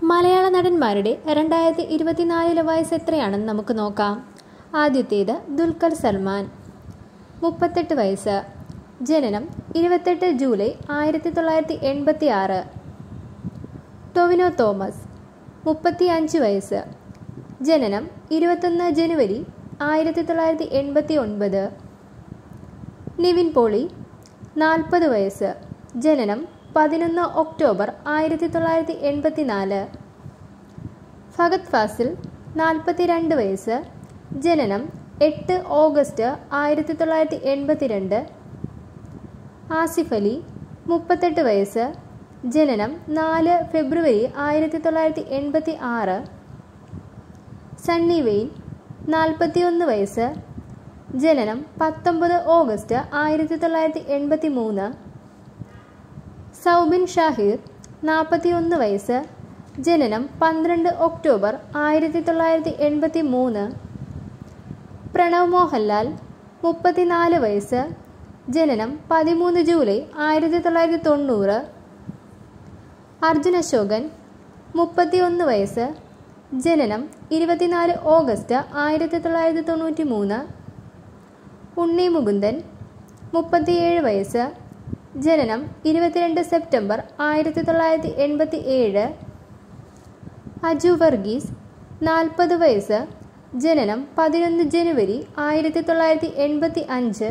മലയാള നടന്മാരുടെ രണ്ടായിരത്തി ഇരുപത്തിനാലിലെ വയസ്സ് എത്രയാണെന്ന് നമുക്ക് നോക്കാം ആദ്യത്തേത് ദുൽഖർ സൽമാൻ മുപ്പത്തെട്ട് വയസ്സ് ജനനം ഇരുപത്തെട്ട് ജൂലൈ ആയിരത്തി തൊള്ളായിരത്തി എൺപത്തി ആറ് ടൊവിനോ തോമസ് മുപ്പത്തി അഞ്ച് വയസ്സ് ജനനം ഇരുപത്തൊന്ന് ജനുവരി ആയിരത്തി തൊള്ളായിരത്തി എൺപത്തി ഒൻപത് നിവിൻ പോളി നാൽപ്പത് വയസ്സ് ജനനം പതിനൊന്ന് ഒക്ടോബർ ആയിരത്തി തൊള്ളായിരത്തി എൺപത്തി നാല് ഫഗത് ഫാസിൽ നാൽപ്പത്തിരണ്ട് വയസ്സ് ജനനം എട്ട് ഓഗസ്റ്റ് ആയിരത്തി തൊള്ളായിരത്തി എൺപത്തിരണ്ട് ആസിഫ് അലി മുപ്പത്തെട്ട് വയസ്സ് ജനനം നാല് ഫെബ്രുവരി ആയിരത്തി തൊള്ളായിരത്തി എൺപത്തി ആറ് സണ്ണി വെയിൻ നാൽപ്പത്തിയൊന്ന് വയസ്സ് ജനനം പത്തൊമ്പത് ഓഗസ്റ്റ് ആയിരത്തി തൊള്ളായിരത്തി എൺപത്തി മൂന്ന് സൗബിൻ ഷാഹിർ നാൽപ്പത്തിയൊന്ന് വയസ്സ് ജനനം പന്ത്രണ്ട് ഒക്ടോബർ ആയിരത്തി തൊള്ളായിരത്തി എൺപത്തി മൂന്ന് പ്രണവ് മോഹൻലാൽ മുപ്പത്തിനാല് വയസ്സ് ജനനം പതിമൂന്ന് ജൂലൈ ആയിരത്തി തൊള്ളായിരത്തി തൊണ്ണൂറ് അർജുൻ അശോകൻ മുപ്പത്തിയൊന്ന് വയസ്സ് ജനനം ഇരുപത്തിനാല് ഓഗസ്റ്റ് ആയിരത്തി തൊള്ളായിരത്തി തൊണ്ണൂറ്റി മൂന്ന് ഉണ്ണി മുകുന്ദൻ മുപ്പത്തിയേഴ് വയസ്സ് ജനനം ഇരുപത്തിരണ്ട് സെപ്റ്റംബർ ആയിരത്തി തൊള്ളായിരത്തി എൺപത്തി ഏഴ് അജു വർഗീസ് നാൽപ്പത് വയസ്സ് ജനനം പതിനൊന്ന് ജനുവരി ആയിരത്തി തൊള്ളായിരത്തി എൺപത്തി അഞ്ച്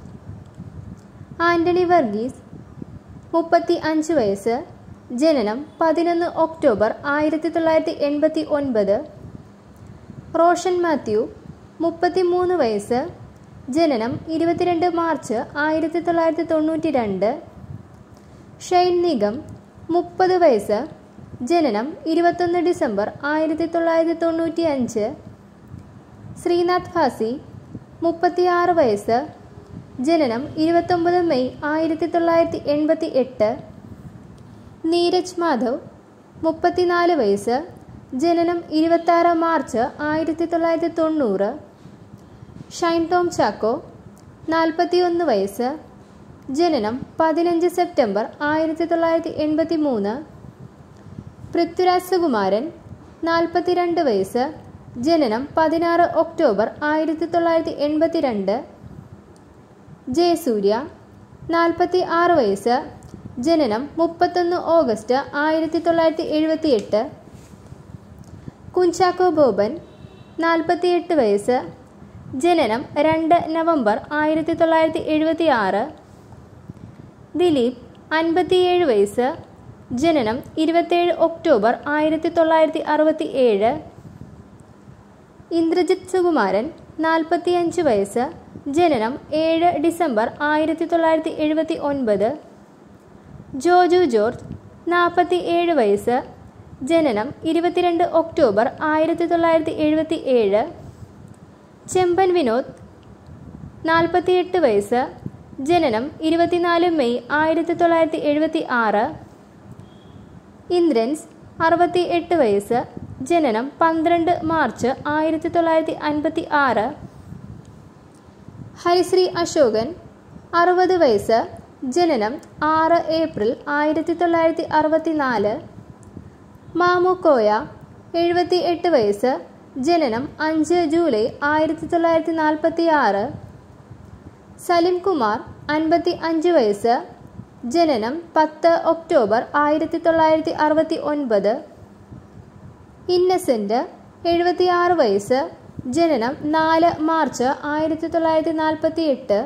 ആന്റണി വർഗീസ് മുപ്പത്തി അഞ്ച് വയസ്സ് ജനനം പതിനൊന്ന് ഒക്ടോബർ ആയിരത്തി തൊള്ളായിരത്തി എൺപത്തി ഒൻപത് റോഷൻ മാത്യു മുപ്പത്തി മൂന്ന് വയസ്സ് ജനനം ഇരുപത്തിരണ്ട് മാർച്ച് ആയിരത്തി തൊള്ളായിരത്തി തൊണ്ണൂറ്റി രണ്ട് ഷെയ്ൻ നിഗം മുപ്പത് വയസ്സ് ജനനം ഇരുപത്തൊന്ന് ഡിസംബർ ആയിരത്തി തൊള്ളായിരത്തി തൊണ്ണൂറ്റി അഞ്ച് ശ്രീനാഥ് ഭാസി മുപ്പത്തിയാറ് വയസ്സ് ജനനം ഇരുപത്തൊമ്പത് മെയ് ആയിരത്തി തൊള്ളായിരത്തി എൺപത്തി എട്ട് നീരജ് മാധവ് മുപ്പത്തിനാല് വയസ്സ് ജനനം ഇരുപത്താറ് മാർച്ച് ആയിരത്തി തൊള്ളായിരത്തി തൊണ്ണൂറ് ഷൈൻ ടോം ചാക്കോ നാൽപ്പത്തിയൊന്ന് വയസ്സ് ജനനം പതിനഞ്ച് സെപ്റ്റംബർ ആയിരത്തി തൊള്ളായിരത്തി എൺപത്തി മൂന്ന് പൃഥ്വിരാജ് സുകുമാരൻ നാൽപ്പത്തിരണ്ട് വയസ്സ് ജനനം പതിനാറ് ഒക്ടോബർ ആയിരത്തി തൊള്ളായിരത്തി എൺപത്തി രണ്ട് ജയസൂര്യ നാൽപ്പത്തി ആറ് വയസ്സ് ജനനം മുപ്പത്തൊന്ന് ഓഗസ്റ്റ് ആയിരത്തി തൊള്ളായിരത്തി എഴുപത്തി എട്ട് കുഞ്ചാക്കോ ബോബൻ നാൽപ്പത്തിയെട്ട് വയസ്സ് ജനനം രണ്ട് നവംബർ ആയിരത്തി തൊള്ളായിരത്തി എഴുപത്തി ആറ് ദിലീപ് അൻപത്തിയേഴ് വയസ്സ് ജനനം ഇരുപത്തേഴ് ഒക്ടോബർ ആയിരത്തി തൊള്ളായിരത്തി അറുപത്തി ഏഴ് ഇന്ദ്രജിത് സുകുമാരൻ നാൽപ്പത്തിയഞ്ച് വയസ്സ് ജനനം ഏഴ് ഡിസംബർ ആയിരത്തി തൊള്ളായിരത്തി എഴുപത്തി ഒൻപത് ജോജു ജോർജ് നാൽപ്പത്തി ഏഴ് വയസ്സ് ജനനം ഇരുപത്തിരണ്ട് ഒക്ടോബർ ആയിരത്തി തൊള്ളായിരത്തി എഴുപത്തി ഏഴ് ചെമ്പൻ വിനോദ് നാൽപ്പത്തിയെട്ട് വയസ്സ് ജനനം ഇരുപത്തിനാല് മെയ് ആയിരത്തി തൊള്ളായിരത്തി എഴുപത്തി ആറ് ഇന്ദ്രൻസ് അറുപത്തി എട്ട് വയസ്സ് ജനനം പന്ത്രണ്ട് മാർച്ച് ആയിരത്തി തൊള്ളായിരത്തി അൻപത്തി ആറ് ഹരിശ്രീ അശോകൻ അറുപത് വയസ്സ് ജനനം ആറ് ഏപ്രിൽ ആയിരത്തി തൊള്ളായിരത്തി അറുപത്തി നാല് മാമു കോയ എഴുപത്തി എട്ട് വയസ്സ് ജനനം അഞ്ച് ജൂലൈ ആയിരത്തി തൊള്ളായിരത്തി നാൽപ്പത്തി ആറ് സലിം കുമാർ അൻപത്തി അഞ്ച് വയസ്സ് ജനനം പത്ത് ഒക്ടോബർ ആയിരത്തി തൊള്ളായിരത്തി അറുപത്തി ഒൻപത് ഇന്നസെൻ്റ് എഴുപത്തിയാറ് വയസ്സ് ജനനം നാല് മാർച്ച് ആയിരത്തി തൊള്ളായിരത്തി നാൽപ്പത്തി എട്ട്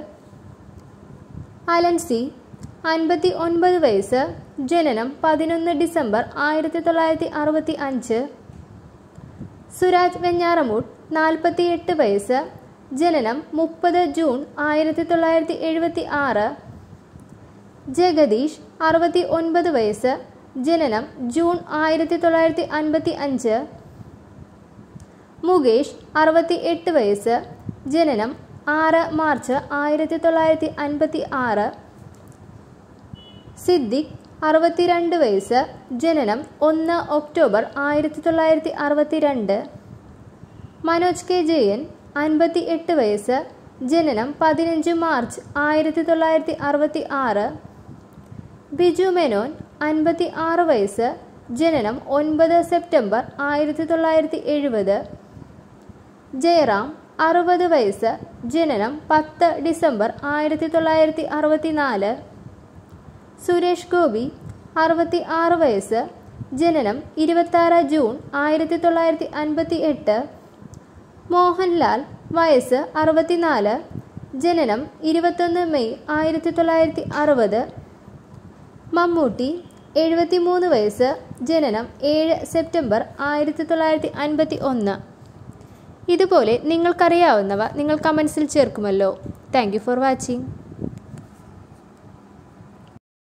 അലൻസി അൻപത്തി ഒൻപത് വയസ്സ് ജനനം പതിനൊന്ന് ഡിസംബർ ആയിരത്തി തൊള്ളായിരത്തി അറുപത്തി അഞ്ച് സുരാജ് വെഞ്ഞാറമൂട്ട് നാൽപ്പത്തിയെട്ട് വയസ്സ് ജനനം മുപ്പത് ജൂൺ ആയിരത്തി തൊള്ളായിരത്തി എഴുപത്തി ആറ് ജഗദീഷ് അറുപത്തി ഒൻപത് വയസ്സ് ജനനം ജൂൺ ആയിരത്തി തൊള്ളായിരത്തി അൻപത്തി അഞ്ച് മുകേഷ് അറുപത്തി എട്ട് വയസ്സ് ജനനം ആറ് മാർച്ച് ആയിരത്തി തൊള്ളായിരത്തി അൻപത്തി ആറ് സിദ്ദിഖ് അറുപത്തിരണ്ട് വയസ്സ് ജനനം ഒന്ന് ഒക്ടോബർ ആയിരത്തി തൊള്ളായിരത്തി അറുപത്തിരണ്ട് മനോജ് കെ ജയൻ അൻപത്തി എട്ട് വയസ്സ് ജനനം പതിനഞ്ച് മാർച്ച് ആയിരത്തി തൊള്ളായിരത്തി അറുപത്തി ആറ് ബിജു മേനോൻ അൻപത്തി ആറ് വയസ്സ് ജനനം ഒൻപത് സെപ്റ്റംബർ ആയിരത്തി തൊള്ളായിരത്തി എഴുപത് ജയറാം അറുപത് വയസ്സ് ജനനം പത്ത് ഡിസംബർ ആയിരത്തി തൊള്ളായിരത്തി അറുപത്തി നാല് സുരേഷ് ഗോപി അറുപത്തി ആറ് വയസ്സ് ജനനം ഇരുപത്താറ് ജൂൺ ആയിരത്തി തൊള്ളായിരത്തി അൻപത്തി എട്ട് മോഹൻലാൽ വയസ്സ് അറുപത്തിനാല് ജനനം ഇരുപത്തൊന്ന് മെയ് ആയിരത്തി തൊള്ളായിരത്തി അറുപത് മമ്മൂട്ടി എഴുപത്തിമൂന്ന് വയസ്സ് ജനനം ഏഴ് സെപ്റ്റംബർ ആയിരത്തി തൊള്ളായിരത്തി അൻപത്തി ഒന്ന് ഇതുപോലെ നിങ്ങൾക്കറിയാവുന്നവ നിങ്ങൾ കമൻസിൽ ചേർക്കുമല്ലോ താങ്ക് യു ഫോർ വാച്ചിങ്